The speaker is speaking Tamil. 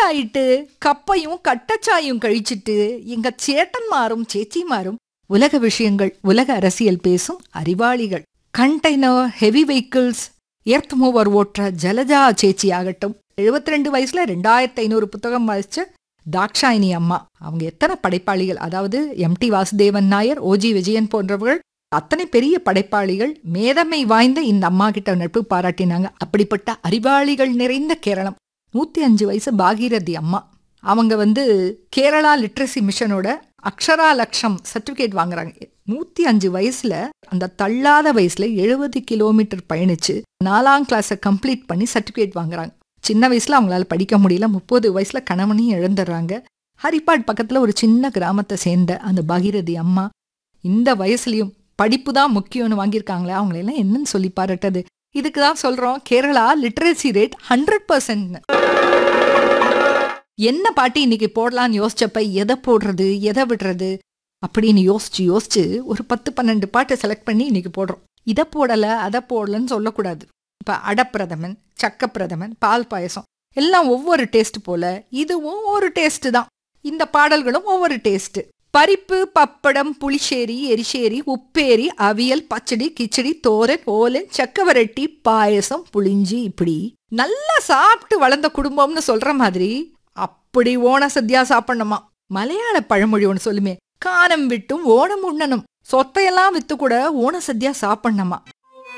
வயசாயிட்டு கப்பையும் கட்டச்சாயும் கழிச்சிட்டு எங்க சேட்டன்மாரும் சேச்சிமாரும் உலக விஷயங்கள் உலக அரசியல் பேசும் அறிவாளிகள் கண்டெய்னர் ஹெவி வெஹிக்கிள்ஸ் எர்த் மூவர் ஓட்டுற ஜலஜா சேச்சி ஆகட்டும் 72 ரெண்டு வயசுல ரெண்டாயிரத்தி ஐநூறு புத்தகம் வாசிச்ச தாக்ஷாயினி அம்மா அவங்க எத்தனை படைப்பாளிகள் அதாவது M T Vasudevan Nair O V Vijayan போன்றவர்கள் அத்தனை பெரிய படைப்பாளிகள் மேதமை வாய்ந்த இந்த அம்மா கிட்ட நட்பு பாராட்டினாங்க அப்படிப்பட்ட அறிவாளிகள் நிறைந்த கேரளம் நூத்தி அஞ்சு வயசு பாகீரதி அம்மா அவங்க வந்து கேரளா லிட்ரஸி மிஷனோட அக்ஷரா லட்சம் சர்டிபிகேட் வாங்குறாங்க நூத்தி அஞ்சு வயசுல அந்த தள்ளாத வயசுல எழுபது கிலோமீட்டர் பயணிச்சு நாலாம் கிளாஸை கம்ப்ளீட் பண்ணி சர்டிபிகேட் வாங்குறாங்க சின்ன வயசுல அவங்களால படிக்க முடியல முப்பது வயசுல கணவனையும் இழந்துடுறாங்க ஹரிப்பாட் பக்கத்துல ஒரு சின்ன கிராமத்தை சேர்ந்த அந்த பகீரதி அம்மா இந்த வயசுலயும் படிப்பு தான் முக்கியம்னு வாங்கியிருக்காங்களே அவங்களெல்லாம் என்னன்னு சொல்லி பாராட்டது இதுக்கு தான் சொல்றோம் Kerala literacy rate hundred percent என்ன பாட்டி இன்னைக்கு போடலான்னு யோசிச்சப்ப எதை போடுறது எதை விடுறது அப்படின்னு யோசிச்சு யோசிச்சு ஒரு பத்து பன்னெண்டு பாட்டு செலக்ட் பண்ணி இன்னைக்கு போடுறோம் இதை போடல அதை போடலன்னு சொல்லக்கூடாது இப்ப அடப்பிரதமன் சக்கப்பிரதமன் பால் பாயசம் எல்லாம் ஒவ்வொரு டேஸ்ட் போல இதுவும் ஒரு டேஸ்ட் தான் இந்த பாடல்களும் ஒவ்வொரு டேஸ்ட் பரிப்பு பப்படம் புளிச்சேரி எரிசேரி உப்பேரி அவியல் பச்சடி கிச்சடி தோரன் ஓலன் சக்கவரட்டி பாயசம் புளிஞ்சி இப்படி நல்லா சாப்பிட்டு வளர்ந்த குடும்பம்னு சொல்ற மாதிரி அப்படி ஓண சத்யா சாப்பிடணுமா மலையாள பழமொழி ஒன்று சொல்லுமே கானம் விட்டும் ஓணம் உண்ணணும் சொத்தையெல்லாம் வித்து கூட ஓண சத்யா சாப்பிடணுமா